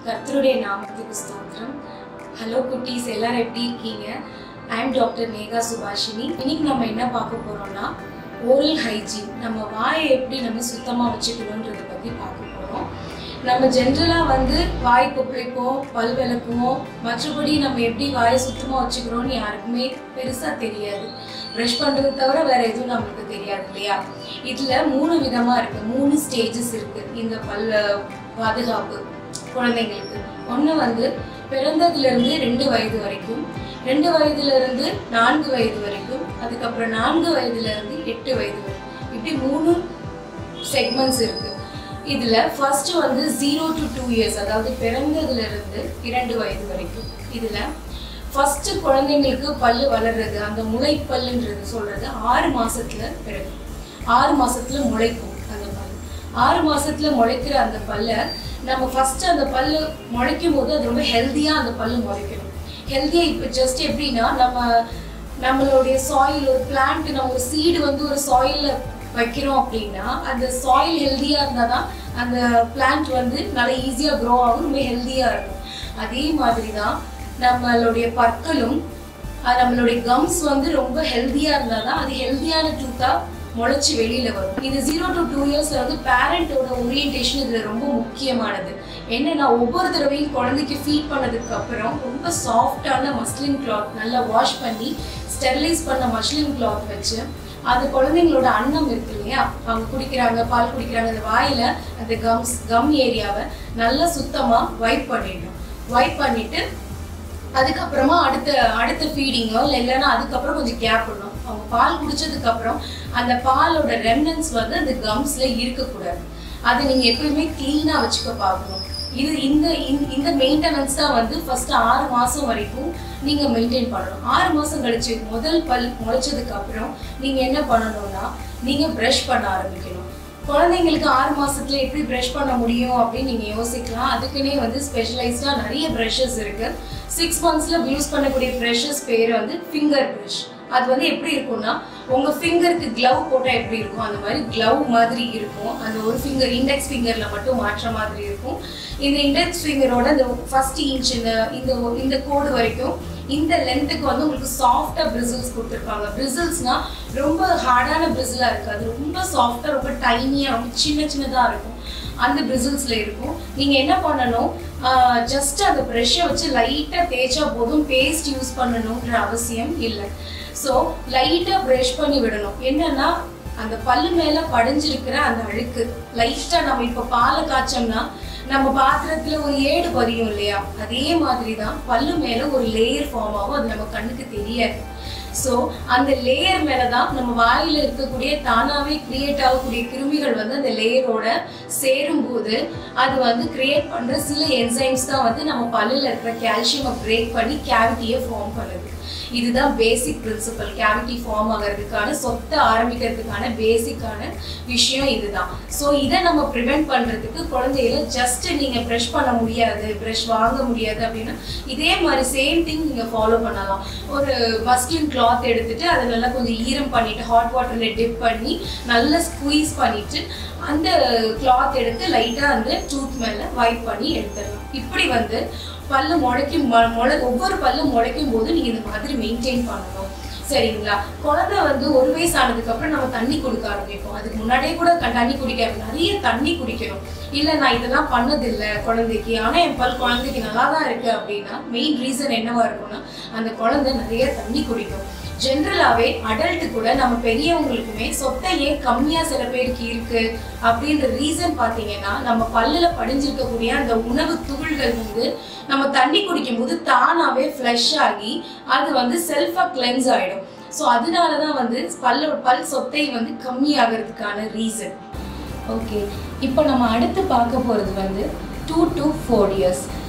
கர்த்தருடைய நாமத்துக்கு ஸ்தோத்திரம் ஹலோ குட்டீஸ் எல்லாரும் எப்படி இருக்கீங்க I am doctor Megha Subhashini இன்னைக்கு நம்ம என்ன பார்க்க போறோம்னா ஓரல் ஹைஜீன் நம்ம வாயை எப்படி நம்ம சுத்தமாக வச்சுக்கணுன்றதை பற்றி பார்க்க போகிறோம் நம்ம ஜென்ரலாக வந்து வாய் கொப்பளிப்போம் பல் விளக்குவோம் மற்றபடி நம்ம எப்படி வாயை சுத்தமாக வச்சுக்கிறோம்னு யாருக்குமே பெருசாக தெரியாது ப்ரஷ் பண்ணுறது தவிர வேற எதுவும் நம்மளுக்கு தெரியாது இல்லையா இதில் மூணு விதமாக இருக்குது மூணு ஸ்டேஜஸ் இருக்குது இந்த பல் பாதுகாப்பு குழந்தைங்களுக்கு ஒன்று வந்து பிறந்ததுலேருந்து ரெண்டு வயது வரைக்கும் ரெண்டு வயதுலேருந்து நான்கு வயது வரைக்கும் அதுக்கப்புறம் நான்கு வயதுலேருந்து எட்டு வயது வரைக்கும் இப்படி மூணு செக்மெண்ட்ஸ் இருக்கு இதுல ஃபர்ஸ்ட் வந்து ஜீரோ டு டூ இயர்ஸ் அதாவது பிறந்ததுல இருந்து இரண்டு வயது வரைக்கும் இதுல ஃபர்ஸ்ட் குழந்தைங்களுக்கு பல்லு வளர்றது அந்த முளைப்பல்லுன்றது சொல்றது ஆறு மாசத்துல பிறகு ஆறு மாசத்துல முளைக்கும் அந்த பல்லு ஆறு மாசத்துல முளைக்கிற அந்த பல்லை நம்ம ஃபர்ஸ்ட் அந்த பல்லு முளைக்கும் போது அது ரொம்ப ஹெல்த்தியா அந்த பல்லு முளைக்கணும் ஹெல்த்தியா இப்போ ஜஸ்ட் எப்படின்னா நம்ம நம்மளுடைய சாயில் ஒரு பிளான்ட் நம்ம ஒரு சீடு வந்து ஒரு சாயில்ல வைக்கிறோம் அப்படின்னா அந்த சாயில் ஹெல்த்தியா இருந்தால் தான் அந்த பிளான்ட் வந்து நல்லா ஈஸியாக க்ரோ ஆகும் ரொம்ப ஹெல்த்தியா இருக்கும் அதே மாதிரி தான் நம்மளுடைய பற்களும் அது நம்மளுடைய கம்ஸ் வந்து ரொம்ப ஹெல்த்தியா இருந்தால் தான் அது ஹெல்த்தியான டூத்தா முளைச்சு வெளியில வரும் இந்த ஜீரோ டு டூ இயர்ஸ்ல வந்து பேரண்டோட ஓரியன்டேஷன் இதுல ரொம்ப முக்கியமானது என்னன்னா ஒவ்வொரு தடவையும் குழந்தைக்கு ஃபீட் பண்ணதுக்கு அப்புறம் ரொம்ப சாஃப்டான மஸ்லின் கிளாத் நல்லா வாஷ் பண்ணி ஸ்டெரிலைஸ் பண்ண மஸ்லின் கிளாத் வச்சு அது குழந்தைங்களோட அன்னம் இருக்கு இல்லையா அவங்க குடிக்கிறாங்க பால் குடிக்கிறாங்க அந்த வாயில அந்த கம்ஸ் கம் ஏரியாவை நல்லா சுத்தமா வைப் பண்ணிடணும் வைப் பண்ணிட்டு அதுக்கப்புறமா அடுத்த அடுத்த ஃபீடிங்கோ இல்லை இல்லைன்னா அதுக்கப்புறம் கொஞ்சம் கேப் விடணும் அவங்க பால் குடிச்சதுக்கு அப்புறம் அந்த பாலோட ரெமனன்ஸ் வந்து அந்த கம்ஸ்ல இருக்கக்கூடாது அதை நீங்க எப்பயுமே கிளீனா வச்சுக்க பார்க்கணும் இது இந்த இந்த- இந்த மெயின்டெனன்ஸ் தான் வந்து ஃபர்ஸ்ட் ஆறு மாசம் வரைக்கும் நீங்க மெயின்டைன் பண்ணணும் ஆறு மாசம் கழிச்சு முதல் பல் முளைச்சதுக்கு அப்புறம் நீங்க என்ன பண்ணணும்னா நீங்க ப்ரஷ் பண்ண ஆரம்பிக்கணும் குழந்தைங்களுக்கு ஆறு மாசத்துல எப்படி ப்ரஷ் பண்ண முடியும் அப்படின்னு நீங்க யோசிக்கலாம் அதுக்குன்னே வந்து ஸ்பெஷலைஸ்டா நிறைய ப்ரஷஸ் இருக்கு சிக்ஸ் மந்த்ஸ்ல யூஸ் பண்ணக்கூடிய ப்ரஷஸ் பேர் வந்து ஃபிங்கர் ப்ரஷ் அது வந்து எப்படி இருக்கும்னா உங்க ஃபிங்கருக்கு க்ளவ் போட்டா எப்படி இருக்கும் அந்த மாதிரி க்ளவ் மாதிரி இருக்கும் அந்த ஒரு ஃபிங்கர் இண்டெக்ஸ் ஃபிங்கர்ல மட்டும் மாற்ற மாதிரி இருக்கும் இந்த இண்டெக்ஸ் ஃபிங்கரோட இந்த ஃபர்ஸ்ட் இன்ச் இந்த இந்த இந்த கோடு வரைக்கும் இந்த லென்த்துக்கு வந்து உங்களுக்கு சாஃப்டா பிரிசில்ஸ் கொடுத்துருப்பாங்க பிரிசில்ஸ்னா ரொம்ப ஹார்டான பிரிசிலா இருக்காது ரொம்ப சாஃப்டா ரொம்ப டைனியா ரொம்ப சின்ன சின்னதா இருக்கும் அந்த பிரிசில்ஸ்ல இருக்கும் நீங்க என்ன பண்ணணும் ஜஸ்ட் அந்த ப்ரெஷ்ஷை வச்சு லைட்டா தேய்ச்சா போதும் பேஸ்ட் யூஸ் பண்ணணுன்ற அவசியம் இல்லை ஸோ லைட்டா ப்ரஷ் பண்ணி விடணும் என்னன்னா அந்த பல்லு மேல படிஞ்சிருக்கிற அந்த அழுக்கு லைட்டா நம்ம இப்ப பாலை காய்ச்சோம்னா நம்ம பாத்திரத்துல ஒரு ஏடு பதியும் இல்லையா அதே மாதிரி தான் பல்லு மேல ஒரு லேயர் ஃபார்ம் ஆகும் அது நம்ம கண்ணுக்கு தெரியாது ஸோ அந்த லேயர் மேல தான் நம்ம வாயில இருக்கக்கூடிய தானாவே கிரியேட் ஆகக்கூடிய கிருமிகள் வந்து அந்த லேயரோட சேரும்போது அது வந்து கிரியேட் பண்ற சில என்சைம்ஸ் தான் வந்து நம்ம பல்லுல இருக்கிற கால்சியமை பிரேக் பண்ணி கேவிட்டியை ஃபார்ம் பண்ணுது இதுதான் பேசிக் பிரின்சிபல் கேவிட்டி ஃபார்ம் ஆகிறதுக்கான சொத்த ஆரம்பிக்கிறதுக்கான பேசிக்கான விஷயம் இதுதான் ஸோ இதை நம்ம ப்ரிவென்ட் பண்றதுக்கு குழந்தைகளை ஜஸ்ட் நீங்க ப்ரஷ் பண்ண முடியாது ப்ரஷ் வாங்க முடியாது அப்படின்னா இதே மாதிரி சேம் திங் நீங்க ஃபாலோ பண்ணலாம் ஒரு மஸ்லின் கிளாத் எடுத்துட்டு அதை நல்லா கொஞ்சம் ஈரம் பண்ணிட்டு ஹாட் வாட்டர்ல டிப் பண்ணி நல்லா ஸ்குவீஸ் பண்ணிட்டு அந்த கிளாத் எடுத்து லைட்டா அந்த டூத் மேல வைப் பண்ணி எடுத்துடலாம் இப்படி வந்து பல்லு முளைக்கும் மொ- முளை ஒவ்வொரு பல்லு முளைக்கும் போது நீங்க இந்த மாதிரி மெயின்டைன் பண்ணணும் சரிங்களா குழந்தை வந்து ஒரு வயசு ஆனதுக்கு அப்புறம் நம்ம தண்ணி கொடுக்க ஆரம்பிப்போம் அதுக்கு முன்னாடியே கூட க- தண்ணி குடிக்க நிறைய தண்ணி குடிக்கணும் இல்ல நான் இதெல்லாம் பண்ணதில்லை குழந்தைக்கு ஆனா என் பல் குழந்தைக்கு நல்லா தான் இருக்கு அப்படின்னா மெயின் ரீசன் என்னவா இருக்கும்னா அந்த குழந்தை நிறைய தண்ணி குடிக்கும் ஜென்ரலாவே அடல்ட் கூட நம்ம பெரியவங்களுக்குமே சொத்தை ஏன் கம்மியா சில பேருக்கு இருக்கு அப்படின்ற ரீசன் பாத்தீங்கன்னா நம்ம பல்லுல படிஞ்சிருக்கக்கூடிய அந்த உணவு துகள்கள் வந்து நம்ம தண்ணி குடிக்கும் போது தானாவே ஃப்ளஷ் ஆகி அது வந்து செல்ஃபா கிளென்ஸ் ஆயிடும் ஸோ அதனால தான் வந்து பல்லு பல் சொத்தை வந்து கம்மியாகிறதுக்கான ரீசன் ஓகே இப்போ நம்ம அடுத்து பார்க்க போகிறது வந்து டூ டு ஃபோர் இயர்ஸ்